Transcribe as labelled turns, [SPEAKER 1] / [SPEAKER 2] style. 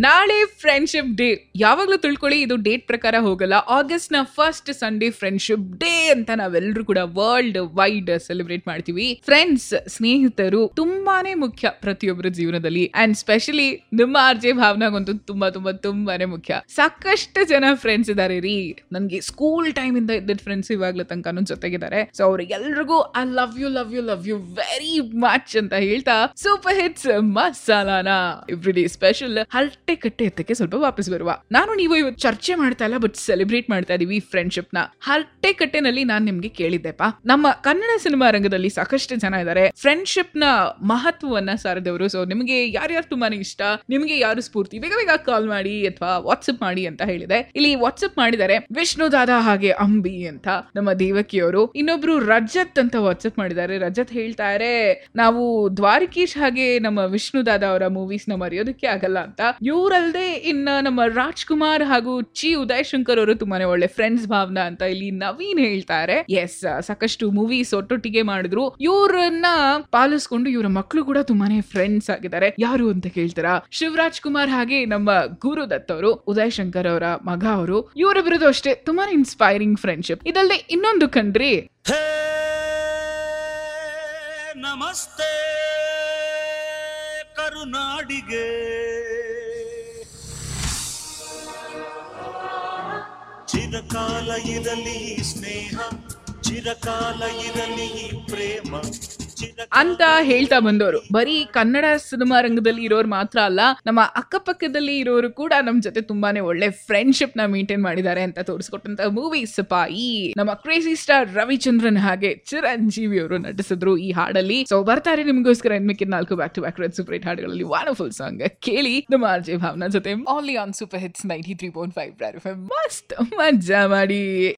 [SPEAKER 1] ನಾಳೆ friendship day ಯಾವಾಗ್ಲೂ ತಿಳ್ಕೊಳ್ಳಿ ಇದು ಡೇಟ್ ಪ್ರಕಾರ ಹೋಗಲ್ಲ ಆಗಸ್ಟ್ ನ ಫಸ್ಟ್ ಸಂಡೇ ಫ್ರೆಂಡ್ಶಿಪ್ ಡೇ ಅಂತ ನಾವೆಲ್ಲರೂ ಕೂಡ ವರ್ಲ್ಡ್ ವೈಡ್ ಸೆಲೆಬ್ರೇಟ್ ಮಾಡ್ತೀವಿ ಫ್ರೆಂಡ್ಸ್ ಸ್ನೇಹಿತರು ತುಂಬಾನೇ ಮುಖ್ಯ ಪ್ರತಿಯೊಬ್ಬರ ಜೀವನದಲ್ಲಿ ಅಂಡ್ ಸ್ಪೆಷಲಿ ನಿಮ್ಮ ಆರ್ ಜೆ ಭಾವನಾಗಂತೂ ತುಂಬಾ ತುಂಬಾ ತುಂಬಾನೇ ಮುಖ್ಯ ಸಾಕಷ್ಟು ಜನ ಫ್ರೆಂಡ್ಸ್ ಇದಾರೆ ರೀ ನನ್ಗೆ ಸ್ಕೂಲ್ ಟೈಮ್ ಇಂದ ಇದ್ದಿದ್ದ ಫ್ರೆಂಡ್ಸ್ ಇವಾಗ್ಲೂ ತನಕ ಜೊತೆಗಿದ್ದಾರೆ ಸೊ ಅವ್ರಿಗೆಲ್ರಿಗೂ I love you love you love you very much ಅಂತ ಹೇಳ್ತಾ ಸೂಪರ್ ಹಿಟ್ಸ್ ಮಸಾಲಾನ ಎವ್ರಿಡೇ ಸ್ಪೆಷಲ್ ಹರಟೆ ಕಟ್ಟೆ ಎತ್ತಕ್ಕೆ ಸ್ವಲ್ಪ ವಾಪಸ್ ಬರುವ ನಾನು ನೀವು ಇವತ್ತು ಚರ್ಚೆ ಮಾಡ್ತಾ ಇಲ್ಲ ಬಟ್ ಸೆಲೆಬ್ರೇಟ್ ಮಾಡ್ತಾ ಇದೀವಿ ಫ್ರೆಂಡ್ಶಿಪ್ ನ ಹರಟೆ ಕಟ್ಟೆನಲ್ಲಿ ನಾನು ನಿಮ್ಗೆ ಕೇಳಿದ್ದೆಪ್ಪ ನಮ್ಮ ಕನ್ನಡ ಸಿನಿಮಾ ರಂಗದಲ್ಲಿ ಸಾಕಷ್ಟು ಜನ ಇದ್ದಾರೆ ಫ್ರೆಂಡ್ಶಿಪ್ ನ ಮಹತ್ವವನ್ನ ಸಾರಿದವರು ಸೊ ನಿಮಗೆ ಯಾರ್ಯಾರು ತುಂಬಾನೇ ಇಷ್ಟ ನಿಮಗೆ ಯಾರು ಸ್ಫೂರ್ತಿ ಬೇಗ ಬೇಗ ಕಾಲ್ ಮಾಡಿ ಅಥವಾ ವಾಟ್ಸ್ಆಪ್ ಮಾಡಿ ಅಂತ ಹೇಳಿದೆ ಇಲ್ಲಿ ವಾಟ್ಸ್ಆಪ್ ಮಾಡಿದ್ದಾರೆ ವಿಷ್ಣು ದಾದಾ ಹಾಗೆ ಅಂಬಿ ಅಂತ ನಮ್ಮ ದೇವಕಿಯವರು ಇನ್ನೊಬ್ರು ರಜತ್ ಅಂತ ವಾಟ್ಸ್ಆಪ್ ಮಾಡಿದ್ದಾರೆ ರಜತ್ ಹೇಳ್ತಾರೆ ನಾವು ದ್ವಾರಕೀಶ್ ಹಾಗೆ ನಮ್ಮ ವಿಷ್ಣು ದಾದಾ ಅವರ ಮೂವೀಸ್ ನ ಮರೆಯೋದಕ್ಕೆ ಆಗಲ್ಲ ಅಂತ ಇವರಲ್ದೆ ಇನ್ನ ನಮ್ಮ ರಾಜ್ಕುಮಾರ್ ಹಾಗೂ ಚಿ ಉದಯ್ ಶಂಕರ್ ಅವರು ತುಂಬಾನೇ ಒಳ್ಳೆ ಫ್ರೆಂಡ್ಸ್ ಭಾವನಾ ಅಂತ ಇಲ್ಲಿ ನವೀನ್ ಹೇಳ್ತಾರೆ ಎಸ್ ಸಾಕಷ್ಟು ಮೂವೀಸ್ ಒಟ್ಟೊಟ್ಟಿಗೆ ಮಾಡಿದ್ರು ಇವ್ರನ್ನ ಪಾಲಿಸ್ಕೊಂಡು ಇವರ ಮಕ್ಕಳು ಕೂಡ ತುಂಬಾನೇ ಫ್ರೆಂಡ್ಸ್ ಆಗಿದ್ದಾರೆ ಯಾರು ಅಂತ ಕೇಳ್ತಾರಾ ಶಿವರಾಜ್ ಕುಮಾರ್ ಹಾಗೆ ನಮ್ಮ ಗುರು ದತ್ ಅವರು ಉದಯ್ ಶಂಕರ್ ಅವರ ಮಗ ಅವರು ಇವರಿಬ್ಬರದು ಅಷ್ಟೇ ತುಂಬಾನೇ ಇನ್ಸ್ಪೈರಿಂಗ್ ಫ್ರೆಂಡ್ಶಿಪ್ ಇದಲ್ಲದೆ ಇನ್ನೊಂದು ಕಣ್ರಿ
[SPEAKER 2] ಹೇ ನಮಸ್ತೆ ಕರುನಾಡಿಗೆ ಚಿರಕಾಲ ಇರಲಿ ಈ ಸ್ನೇಹ ಚಿರಕಾಲ ಇರಲಿ ಈ ಪ್ರೇಮ ಚಿರ
[SPEAKER 1] ಅಂತ ಹೇಳ್ತಾ ಬಂದವರು ಬರೀ ಕನ್ನಡ ಸಿನಿಮಾ ರಂಗದಲ್ಲಿ ಇರೋರು ಮಾತ್ರ ಅಲ್ಲ ನಮ್ಮ ಅಕ್ಕಪಕ್ಕದಲ್ಲಿ ಇರೋರು ಕೂಡ ನಮ್ ಜೊತೆ ತುಂಬಾನೇ ಒಳ್ಳೆ ಫ್ರೆಂಡ್ಶಿಪ್ ನ ಮೇಂಟೈನ್ ಮಾಡಿದ್ದಾರೆ ಅಂತ ತೋರಿಸ್ಕೊಟ್ಟಂತ ಮೂವೀಸ್ ಈ ನಮ್ಮ ಕ್ರೇಜಿ ಸ್ಟಾರ್ ರವಿಚಂದ್ರನ್ ಹಾಗೆ ಚಿರಂಜೀವಿ ಅವರು ನಟಿಸಿದ್ರು ಈ ಹಾಡಲ್ಲಿ ಸೊ ಬರ್ತಾರೆ ನಿಮಗೋಸ್ಕರ ಇನ್ಮಿಕ್ಕಿದ ನಾಲ್ಕು back to back red super hit ಹಾಡುಗಳಲ್ಲಿ ವಾಂಡರ್ಫುಲ್ ಸಾಂಗ್ ಕೇಳಿ ನಮ್ಮ ಆರ್ ಜೆ ಭಾವನಾ ಜೊತೆ only on super hits ninety three point five ಮಸ್ತ್ ಮಜಾ ಮಾಡಿ